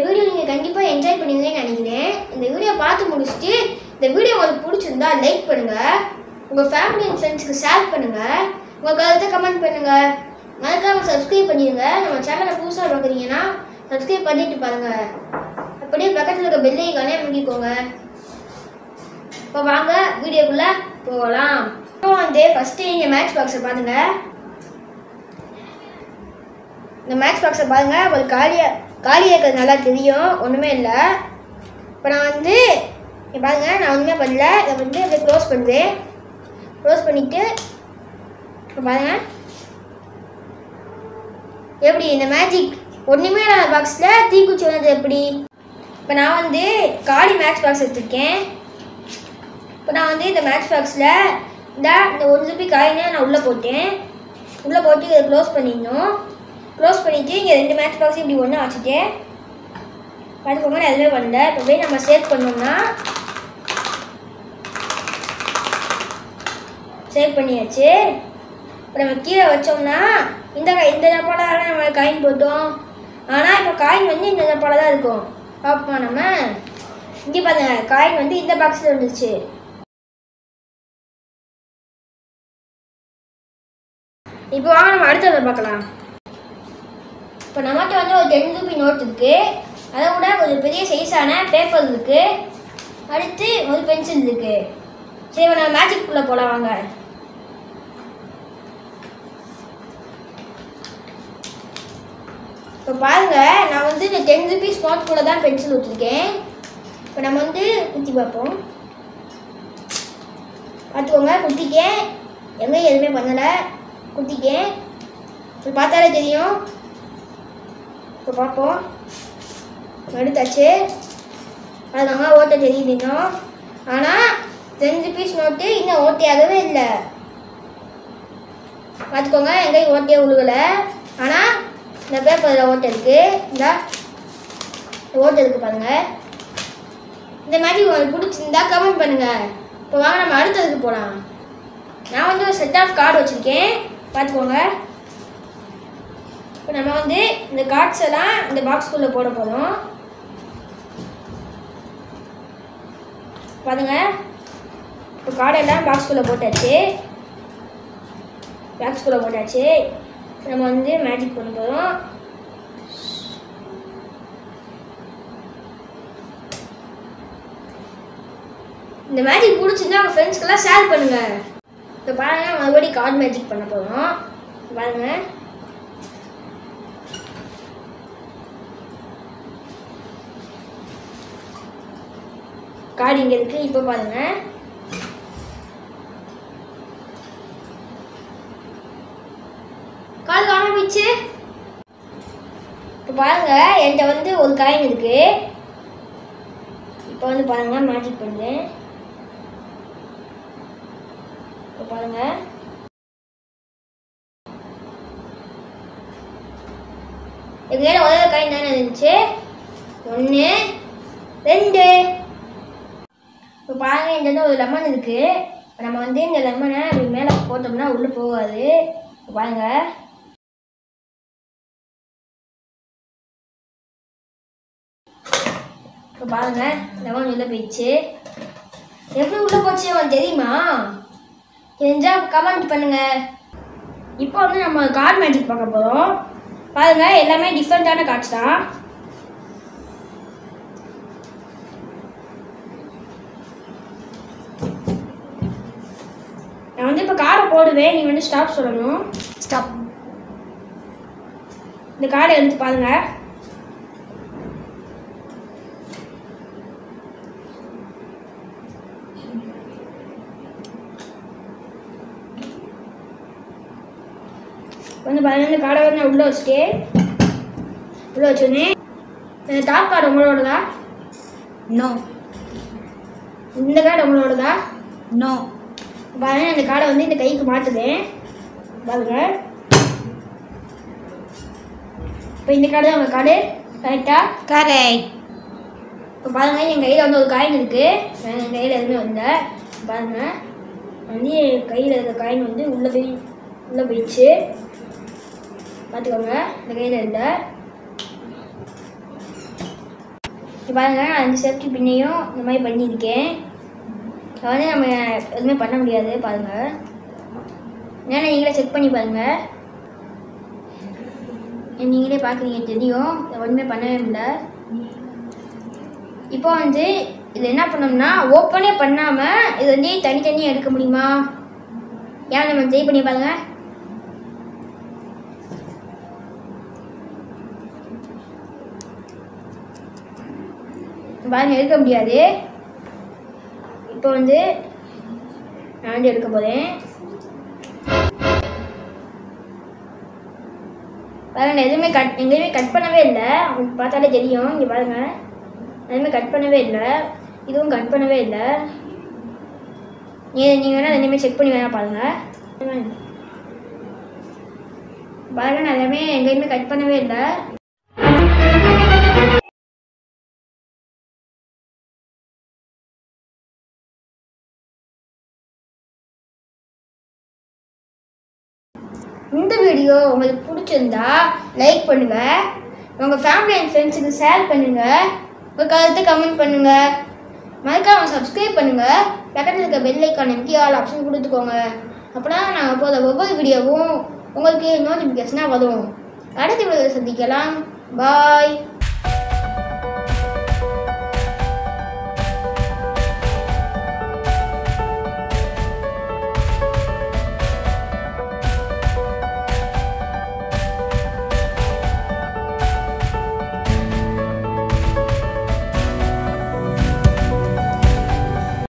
Video நீங்கள் கண்டிப்பாக enjoy பண்ணுவீங்கன்னு நினைக்கிறேன் இந்த வீடியோ பார்த்து முடிச்சுட்டு இந்த வீடியோ உங்களுக்கு பிடிச்சிருந்தா லைக் பண்ணுங்கள் உங்கள் ஃபேமிலி அண்ட் ஃப்ரெண்ட்ஸ்க்கு ஷேர் பண்ணுங்கள் உங்கள் கருத்தை கமெண்ட் பண்ணுங்கள் மறக்காம சப்ஸ்கிரைப் பண்ணிடுங்க நம்ம சேனலை புதுசாக பார்க்குறீங்கன்னா சப்ஸ்கிரைப் பண்ணிட்டு பாருங்கள் அப்படியே பக்கத்தில் இருக்க பெல் ஐக்கானே முடிக்கோங்க இப்போ வாங்க வீடியோக்குள்ளே போகலாம் இப்போ வந்து ஃபஸ்ட்டு இங்கே மேட்ச் பாக்ஸை பாருங்க இந்த மேட்ச் பாக்ஸை பாருங்க ஒரு காலியாக காலியாக இருக்கிறது நல்லா தெரியும் ஒன்றுமே இல்லை இப்போ நான் வந்து இங்க பாருங்க நான் ஒன்றுமே பண்ணல இதை வந்து அப்படியே க்ளோஸ் பண்ணுறேன் க்ளோஸ் பண்ணிவிட்டு இப்போ பாருங்க எப்படி இந்த மேஜிக் ஒன்றுமே இல்லாத பாக்ஸில் தீக்குச்சி வந்தது எப்படி இப்போ நான் வந்து காலி மேட்ச் பாக்ஸ் எடுத்திருக்கேன் இப்போ நான் வந்து இந்த மேட்ச் பாக்ஸில் இந்த இந்த ஒரு ரூபி காயினை நான் உள்ளே போட்டேன் உள்ளே போட்டு இதை க்ளோஸ் பண்ணிடணும் க்ளோஸ் பண்ணிவிட்டு இங்கே ரெண்டு மேட்ச் பாக்ஸ் இப்படி ஒன்றா வச்சுட்டேன் பார்த்துக்கோங்க நான் எதுவுமே பண்ணல இப்போ போய் நம்ம சேவ் பண்ணோம்னா சேவ் பண்ணியாச்சு இப்போ நம்ம கீழே வச்சோம்னா இந்த கா- இந்த டப்பால தானே நம்ம காயின் போட்டோம் ஆனால் இப்போ காயின் வந்து இந்த டப்பால தான் இருக்கும் பார்ப்போம் நம்ம இங்கே பாருங்க காயின் வந்து இந்த பாக்ஸில் இருந்துச்சு இப்போ வாங்க நம்ம அடுத்ததை பார்க்கலாம் இப்போ நம்மகிட்ட வந்து ஒரு டென் ரூபி நோட் இருக்கு அதை விட ஒரு பெரிய சைஸான பேப்பர் இருக்கு அடுத்து ஒரு பென்சில் இருக்கு சரி இப்போ நம்ம மேஜிக்குள்ளே போகலாம் வாங்க இப்போ பாருங்க நான் வந்து இந்த டென் ருபீஸ் நோட் கூட தான் பென்சில் வச்சுருக்கேன் இப்போ நம்ம வந்து குத்தி பார்ப்போம் பார்த்துக்கோங்க குத்திக்கேன் எங்கேயும் எதுவுமே பண்ணலை குத்திக்கேன் இப்போ பார்த்தாலே தெரியும் இப்போ பார்ப்போம் எடுத்தாச்சு அது நம்ம ஓட்ட தெரியுது இன்னும் ஆனால் ரெண்டு பீஸ் நோட்டு இன்னும் ஓட்டையாகவே இல்லை பார்த்துக்கோங்க எங்கேயும் ஓட்டையே உழுகலை ஆனால் இந்த பேப்பரில் ஓட்டை இருக்குது இந்த ஓட்டை இருக்குது பாருங்கள் இந்த மாதிரி உங்களுக்கு பிடிச்சிருந்தா கமெண்ட் பண்ணுங்கள் இப்போ வாங்க நம்ம அடுத்ததுக்கு போகலாம் நான் வந்து ஒரு செட் ஆஃப் கார்டு வச்சுருக்கேன் பார்த்துக்கோங்க இப்போ நம்ம வந்து இந்த கார்ட்ஸ் எல்லாம் இந்த பாக்ஸ்குள்ளே போட போகிறோம் பாருங்க இப்போ கார்டெல்லாம் பாக்ஸ்குள்ளே போட்டாச்சு பாக்ஸ்குள்ளே போட்டாச்சு நம்ம வந்து மேஜிக் பண்ண போகிறோம் இந்த மேஜிக் பிடிச்சிருந்தா உங்கள் ஃப்ரெண்ட்ஸ்க்கெல்லாம் ஷேர் பண்ணுங்கள் இப்போ பாருங்க மறுபடியும் கார்டு மேஜிக் பண்ண போகிறோம் பாருங்க கார்டு இங்கே இருக்கு இப்போ பாருங்க கார்டு காணாம போயிடுச்சு இப்போ பாருங்க என்கிட்ட வந்து ஒரு காயின் இருக்கு இப்போ வந்து பாருங்க மேஜிக் பண்ணுறேன் இப்போ பாருங்க எங்க கையில ஒரே காயின் தானே இருந்துச்சு ஒன்று ரெண்டு இப்போ பாருங்க இந்த இடத்துல ஒரு லெமன் இருக்கு இப்ப நம்ம வந்து இந்த லெமனை இப்படி மேலே போட்டோம்னா உள்ளே போகாது இப்ப பாருங்க இப்போ பாருங்க லெமன் உள்ளே போயிடுச்சு எப்படி உள்ளே போச்சு அவன் தெரியுமா தெரிஞ்சா கமெண்ட் பண்ணுங்க இப்போ வந்து நம்ம கார்டு மேஜிக் பார்க்க போகிறோம் பாருங்க எல்லாமே டிஃப்ரெண்ட்டான கார்ட்ஸ் தான் நான் வந்து இப்போ கார்டை போடுவேன் நீ வந்து ஸ்டாப் சொல்லணும் ஸ்டாப் இந்த கார்டை எடுத்து பாருங்க வந்து பாருங்க இந்த கார்டை வந்து நான் உள்ளே வச்சுட்டு உள்ளே வச்சோடனே இந்த டாப் கார்டு உங்களோடதா No, இந்த கார்டு உங்களோடதா no, பாருங்க அந்த கார்டை வந்து இந்த கைக்கு மாற்றுதேன் பாருங்க இப்போ இந்த கார்டு தான் உங்கள் கார்டு கரெக்டாக correct. இப்போ பாருங்க என் கையில் வந்து ஒரு காயின் இருக்கு என் கையில் எதுவுமே வரல பாருங்க வந்து என் கையில் இருக்க காயின் வந்து உள்ளே போய் உள்ளே போயிடுச்சு பார்த்துக்கோங்க இந்த கையில் இல்லை இப்போ பாருங்க நான் அஞ்சு சேஃப்டி பின்னையும் இந்த மாதிரி பண்ணியிருக்கேன் இப்போ வந்து நம்ம எதுவுமே பண்ண முடியாது பாருங்க ஏன்னா நீங்களே செக் பண்ணி பாருங்க நீங்களே பார்க்குறீங்க தெரியும் இதை ஒன்றுமே பண்ணவே முடியல இப்போ வந்து இது என்ன பண்ணோம்னா ஓப்பனே பண்ணாமல் இது வந்து தனித்தனியாக எடுக்க முடியுமா ஏன் நம்ம ட்ரை பண்ணி பாருங்க பாருங்க எடுக்க முடியாது இப்போ வந்து நான் வந்து எடுக்க போகிறேன் பாருங்க நான் எதுவுமே கட் எங்கேயுமே கட் பண்ணவே இல்லை உங்களுக்கு பார்த்தாலே தெரியும் இங்கே பாருங்க நான் எதுவுமே கட் பண்ணவே இல்லை இதுவும் கட் பண்ணவே இல்லை நீங்கள் நீங்கள் வேணால் ரெண்டுமே செக் பண்ணி வேணா பாருங்க பாருங்க நான் எல்லாமே எங்கேயுமே கட் பண்ணவே இல்லை இந்த வீடியோ உங்களுக்கு பிடிச்சிருந்தா லைக் பண்ணுங்க உங்கள் ஃபேமிலி அண்ட் ஃப்ரெண்ட்ஸுக்கு ஷேர் பண்ணுங்க உங்கள் கருத்தை கமெண்ட் பண்ணுங்க மறக்காம சப்ஸ்கிரைப் பண்ணுங்க பக்கத்தில் இருக்க பெல் ஐக்கான் எம்டி ஆல் ஆப்ஷன் கொடுத்துக்கோங்க அப்படின்னா நாங்கள் போகிற ஒவ்வொரு வீடியோவும் உங்களுக்கு நோட்டிஃபிகேஷனாக வரும் அடுத்த வீடியோவில் சந்திக்கலாம் பாய்